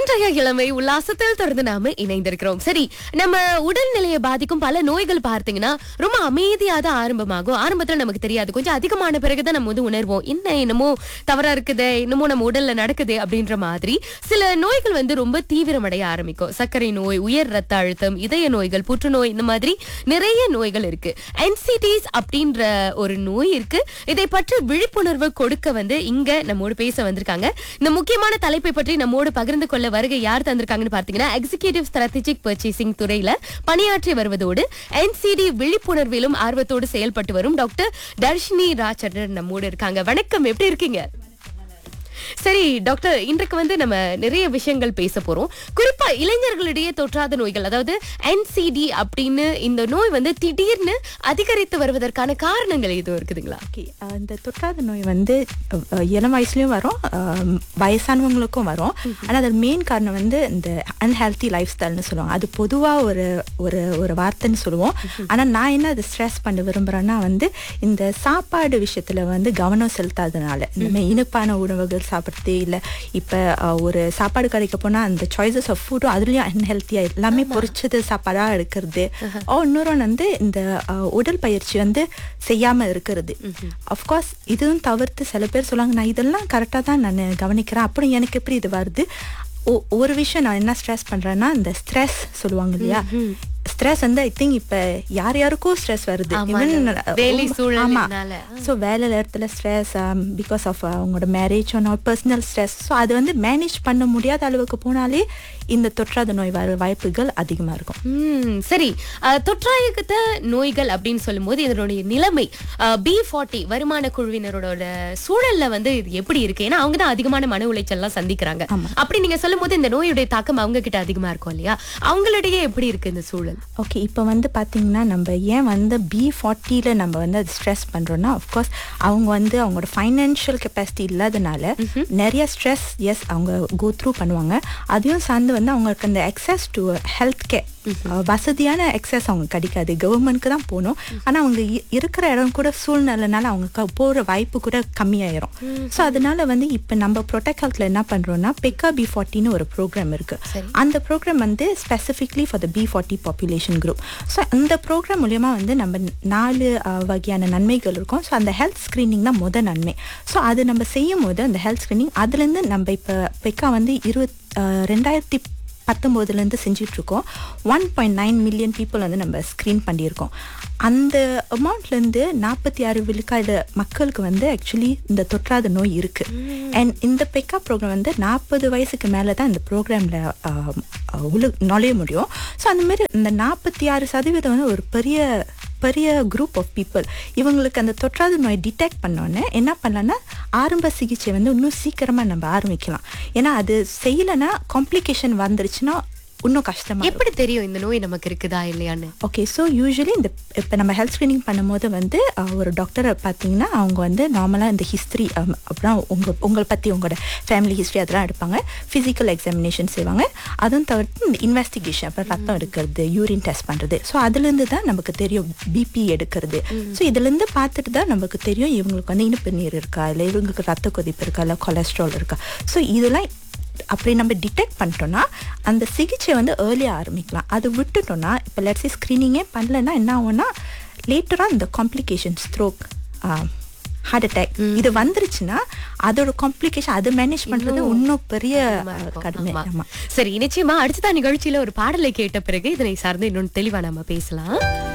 இன்றைய இளமை உல்லாசத்தில் தொடர்ந்து நாம இணைந்திருக்கிறோம் சரி நம்ம உடல்நிலையை பாதிக்கும் பல நோய்கள் பார்த்தீங்கன்னா ரொம்ப அமைதியா தான் ஆரம்பமாகும் ஆரம்பத்துல நமக்கு தெரியாது கொஞ்சம் அதிகமான பிறகுதான் நம்ம வந்து உணர்வோம் என்ன என்னமோ தவறா இருக்குது என்னமோ நம்ம உடல்ல நடக்குது அப்படின்ற மாதிரி சில நோய்கள் வந்து ரொம்ப தீவிரமடைய ஆரம்பிக்கும் சர்க்கரை நோய் உயர் ரத்த அழுத்தம் இதய நோய்கள் புற்றுநோய் இந்த மாதிரி நிறைய நோய்கள் இருக்கு என்சிடிஸ் அப்படின்ற ஒரு நோய் இருக்கு இதை பற்றி விழிப்புணர்வு கொடுக்க வந்து இங்க நம்மோடு பேச வந்திருக்காங்க இந்த முக்கியமான தலைப்பை பற்றி நம்மோடு பகிர்ந்து கொள்ள வருகை யார் தந்திருக்காங்கன்னு பார்த்தீங்கன்னா எக்ஸிகியூட்டிவ் ஸ்ட்ராட்டஜிக் பர்ச்சேசிங் துறையில பணியாற்றி வருவதோடு என்சிடி விழிப்புணர்விலும் ஆர்வத்தோடு செயல்பட்டு வரும் டாக்டர் தர்ஷினி ராஜர் நம்மோடு இருக்காங்க வணக்கம் எப்படி இருக்கீங்க சரி டாக்டர் இன்றைக்கு வந்து நம்ம நிறைய விஷயங்கள் பேச போறோம் குறிப்பா இளைஞர்களிடையே தொற்றாத நோய்கள் அதாவது என்சிடி அப்படின்னு இந்த நோய் வந்து திடீர்னு அதிகரித்து வருவதற்கான காரணங்கள் எதுவும் இருக்குதுங்களா ஓகே இந்த தொற்றாத நோய் வந்து அஹ், இளம் வயசுலயும் வரும் அஹ், வயசானவங்களுக்கும் வரும் ஆனால் அது மெயின் காரணம் வந்து இந்த அன்ஹெல்த்தி லைஃப் ஸ்டைல்னு சொல்லுவாங்க அது பொதுவாக ஒரு ஒரு ஒரு வார்த்தைன்னு சொல்லுவோம் ஆனால் நான் என்ன அதை ஸ்ட்ரெஸ் பண்ண விரும்புகிறேன்னா வந்து இந்த சாப்பாடு விஷயத்தில் வந்து கவனம் செலுத்தாதனால இந்த மாதிரி இனிப்பான உணவுகள் சாப்பிட்றது இல்லை இப்போ ஒரு சாப்பாடு கடைக்கு போனால் அந்த சாய்ஸஸ் ஆஃப் ஃபுட்டும் அதுலேயும் அன்ஹெல்த்தியாக எல்லாமே பொரிச்சது சாப்பாடாக எடுக்கிறது ஓ இன்னொரு வந்து இந்த அஹ், உடல் பயிற்சி வந்து செய்யாமல் இருக்கிறது அஃப்கோர்ஸ் இதுவும் தவிர்த்து சில பேர் சொல்லுவாங்க நான் இதெல்லாம் கரெக்டாக தான் நான் கவனிக்கிறேன் அப்புறம் எனக்கு எப்படி இது வருது ஒ- ஒரு விஷயம் நான் என்ன ஸ்ட்ரெஸ் பண்றேன்னா இந்த ஸ்ட்ரெஸ் சொல்லுவாங்க இல்லையா ஸ்ட்ரெஸ் வந்து ஐ திங்க் இப்ப யார் யாருக்கும் ஸ்ட்ரெஸ் வருது ஆமா, Even, அந்த uh, வேலை ரொம்ப- சூழலினால. ஆமா ஸோ வேலை இடத்துல ஸ்ட்ரெஸ் பிகாஸ் ஆஃப் அவங்களோட மேரேஜ் பர்சனல் ஸ்ட்ரெஸ் ஸோ அது வந்து மேனேஜ் பண்ண முடியாத அளவுக்கு போனாலே இந்த தொற்றாத நோய் வர வாய்ப்புகள் அதிகமா இருக்கும் ம் சரி அஹ், தொற்றாயகத்த நோய்கள் அப்படின்னு சொல்லும்போது இதனுடைய நிலைமை பி ஃபார்ட்டி வருமான குழுவினரோட சூழல்ல வந்து இது எப்படி இருக்கு ஏன்னா அவங்க தான் அதிகமான மன உளைச்சல்லாம் சந்திக்கிறாங்க அப்படி நீங்க சொல்லும்போது இந்த நோயுடைய தாக்கம் அவங்க கிட்ட அதிகமா இருக்கும் இல்லையா அவங்களிடையே எப்படி இருக்கு இந்த சூழல் ஓகே இப்போ வந்து பார்த்தீங்கன்னா நம்ம ஏன் வந்து பி ஃபார்ட்டியில் நம்ம வந்து அது ஸ்ட்ரெஸ் பண்ணுறோன்னா அஃப்கோர்ஸ் அவங்க வந்து அவங்களோட ஃபைனான்ஷியல் கெப்பாசிட்டி இல்லாதனால நிறைய ஸ்ட்ரெஸ் எஸ் அவங்க கோ த்ரூ பண்ணுவாங்க அதையும் சார்ந்து வந்து அவங்களுக்கு அந்த அக்சஸ் டு ஹெல்த் கேர் வசதியான எக்ஸஸ் அவங்க கிடைக்காது கவர்மெண்ட்க்கு தான் போகணும் ஆனால் அவங்க இ- இருக்கிற இடம் கூட சூழ்நிலைனால அவங்க க- போற வாய்ப்பு கூட கம்மியாயிரும் ஸோ அதனால வந்து இப்போ நம்ம ப்ரொடெக்ட் ஹெல்த்ல என்ன பண்றோம்னா பெக்கா பி ஃபார்ட்டின்னு ஒரு ப்ரோக்ராம் இருக்கு சரி. அந்த ப்ரோக்ராம் வந்து specifically for the B forty population group so அந்த ப்ரோக்ராம் மூலியமா வந்து நம்ம நாலு அஹ், வகையான நன்மைகள் இருக்கும் ஸோ அந்த ஹெல்த் ஸ்க்ரீனிங் தான் முத நன்மை ஸோ அது நம்ம செய்யும் போது அந்த ஹெல்த் ஸ்க்ரீனிங் அதுலேருந்து நம்ம இப்போ பெக்கா வந்து இருபத் அஹ், ரெண்டாயிரத்தி பத்தொம்போதுலேருந்து செஞ்சிட்ருக்கோம் one point nine million people வந்து நம்ம ஸ்க்ரீன் பண்ணியிருக்கோம் அந்த அமௌண்ட்லேருந்து நாற்பத்தி ஆறு விழுக்காடு மக்களுக்கு வந்து ஆக்சுவலி இந்த தொற்றாத நோய் இருக்குது அண்ட் இந்த பெக்கா ப்ரோக்ராம் வந்து நாற்பது வயசுக்கு மேலே தான் இந்த ப்ரோக்ராமில் உள்ள நுழைய முடியும் ஸோ அந்த மாதிரி இந்த நாற்பத்தி ஆறு சதவீதம் வந்து ஒரு பெரிய பெரிய குரூப் ஆஃப் பீப்புள் இவங்களுக்கு அந்த தொற்றாத நோய் டிடெக்ட் பண்ணோன்னே என்ன பண்ணலாம்னா ஆரம்ப சிகிச்சை வந்து இன்னும் சீக்கிரமாக நம்ம ஆரம்பிக்கலாம் ஏன்னா அது செய்யலைன்னா காம்ப்ளிகேஷன் வந்துருச்சுன்னா இன்னும் கஷ்டமா இருக்கும். எப்படி தெரியும் இந்த நோய் நமக்கு இருக்குதா இல்லையான்னு ஓகே ஸோ யூஸ்வலி இந்த இப்போ நம்ம ஹெல்த் ஸ்க்ரீனிங் பண்ணும்போது வந்து அஹ், ஒரு டாக்டரை பார்த்தீங்கன்னா அவங்க வந்து நார்மலாக இந்த ஹிஸ்ட்ரி அப்புறம் உங்கள் உங்களை பற்றி உங்களோட ஃபேமிலி ஹிஸ்ட்ரி அதெல்லாம் எடுப்பாங்க ஃபிசிக்கல் எக்ஸாமினேஷன் செய்வாங்க அதுவும் தவிர்த்து இந்த இன்வெஸ்டிகேஷன் அப்புறம் ரத்தம் எடுக்கிறது யூரின் டெஸ்ட் பண்ணுறது ஸோ அதுலேருந்து தான் நமக்கு தெரியும் பிபி எடுக்கிறது ஸோ இதுலேருந்து பார்த்துட்டு தான் நமக்கு தெரியும் இவங்களுக்கு வந்து இனிப்பு நீர் இருக்கா இல்லை இவங்களுக்கு ரத்த கொதிப்பு இருக்கா இல்லை கொலஸ்ட்ரால் இருக்கா ஸோ இதெல்லாம் அப்படி நம்ம டிடெக்ட் பண்ணிட்டோம்னா அந்த சிகிச்சை வந்து ஏர்லியாக ஆரம்பிக்கலாம் அது விட்டுட்டோம்னா இப்போ லெட்ஸி ஸ்க்ரீனிங்கே பண்ணலன்னா என்ன ஆகும்னா லேட்டராக இந்த காம்ப்ளிகேஷன் ஸ்ட்ரோக் ஹார்ட் அட்டாக் இது வந்துருச்சுன்னா அதோட காம்ப்ளிகேஷன் அதை மேனேஜ் பண்ணுறது இன்னும் பெரிய கடுமை ஆமா. ஆமாம் சரி நிச்சயமா அடுத்த நிகழ்ச்சியில ஒரு பாடலை கேட்ட பிறகு இதனை சார்ந்து இன்னொன்று தெளிவா நம்ம பேசலாம்